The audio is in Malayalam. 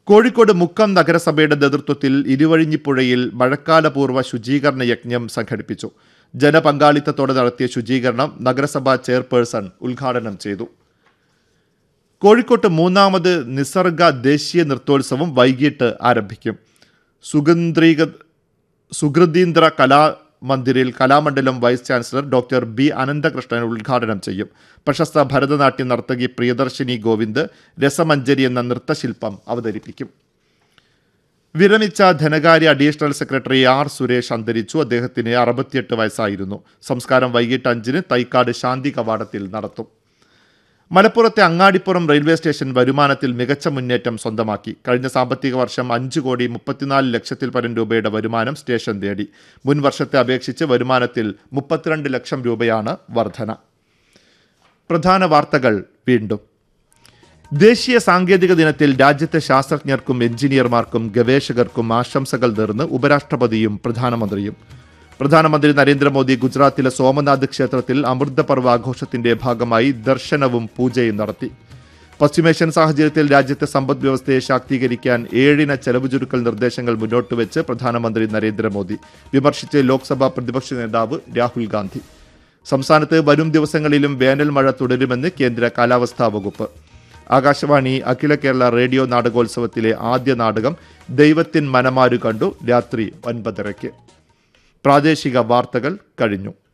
കോഴിക്കോട് മുക്കം നഗരസഭയുടെ നേതൃത്വത്തിൽ ഇരുവഴിഞ്ഞിപ്പുഴയിൽ മഴക്കാലപൂർവ്വ ശുചീകരണ യജ്ഞം സംഘടിപ്പിച്ചു ജനപങ്കാളിത്തത്തോടെ നടത്തിയ ശുചീകരണം നഗരസഭാ ചെയർപേഴ്സൺ ഉദ്ഘാടനം ചെയ്തു കോഴിക്കോട്ട് മൂന്നാമത് നിസർഗ ദേശീയ നൃത്തോത്സവം വൈകിട്ട് ആരംഭിക്കും സുഗന്ധീക സുഹൃദീന്ദ്ര കലാമന്ദിരിൽ Kalamandalam vice chancellor doctor B Ananthakrishnan ഉദ്ഘാടനം ചെയ്യും പ്രശസ്ത ഭരതനാട്യ നർത്തകി പ്രിയദർശിനി ഗോവിന്ദ് രസമഞ്ജരി എന്ന നൃത്തശില്പം അവതരിപ്പിക്കും വിരമിച്ച ധനകാര്യ അഡീഷണൽ സെക്രട്ടറി ആർ സുരേഷ് അന്തരിച്ചു അദ്ദേഹത്തിന് അറുപത്തിയെട്ട് വയസ്സായിരുന്നു സംസ്കാരം വൈകിട്ട് അഞ്ചിന് തൈക്കാട് ശാന്തി കവാടത്തിൽ നടത്തും മലപ്പുറത്തെ അങ്ങാടിപ്പുറം റെയിൽവേ സ്റ്റേഷൻ വരുമാനത്തിൽ മികച്ച മുന്നേറ്റം സ്വന്തമാക്കി കഴിഞ്ഞ സാമ്പത്തിക വർഷം അഞ്ച് കോടി മുപ്പത്തിനാല് ലക്ഷത്തിൽ പരം രൂപയുടെ വരുമാനം സ്റ്റേഷൻ നേടി മുൻ വർഷത്തെ അപേക്ഷിച്ച് വരുമാനത്തിൽ മുപ്പത്തിരണ്ട് ലക്ഷം രൂപയാണ് വർധന പ്രധാന വാർത്തകൾ വീണ്ടും ദേശീയ സാങ്കേതിക ദിനത്തിൽ രാജ്യത്തെ ശാസ്ത്രജ്ഞർക്കും എഞ്ചിനീയർമാർക്കും ഗവേഷകർക്കും ആശംസകൾ നേർന്ന് ഉപരാഷ്ട്രപതിയും പ്രധാനമന്ത്രിയും പ്രധാനമന്ത്രി നരേന്ദ്രമോദി ഗുജറാത്തിലെ സോമനാഥ് ക്ഷേത്രത്തിൽ അമൃതപർവ്വ ആഘോഷത്തിന്റെ ഭാഗമായി ദർശനവും പൂജയും നടത്തി പശ്ചിമേഷ്യൻ സാഹചര്യത്തിൽ രാജ്യത്തെ സമ്പദ് വ്യവസ്ഥയെ ശാക്തീകരിക്കാൻ ഏഴിന ചെലവ് ചുരുക്കൽ നിർദ്ദേശങ്ങൾ മുന്നോട്ട് വെച്ച് പ്രധാനമന്ത്രി നരേന്ദ്രമോദി വിമർശിച്ച് ലോക്സഭാ പ്രതിപക്ഷ നേതാവ് രാഹുൽ ഗാന്ധി സംസ്ഥാനത്ത് വരും ദിവസങ്ങളിലും വേനൽ മഴ തുടരുമെന്ന് കേന്ദ്ര കാലാവസ്ഥാ വകുപ്പ് ആകാശവാണി അഖില കേരള റേഡിയോ നാടകോത്സവത്തിലെ ആദ്യ നാടകം ദൈവത്തിൻ മനമാരു കണ്ടു രാത്രി ഒൻപതരയ്ക്ക് പ്രാദേശിക വാർത്തകൾ കഴിഞ്ഞു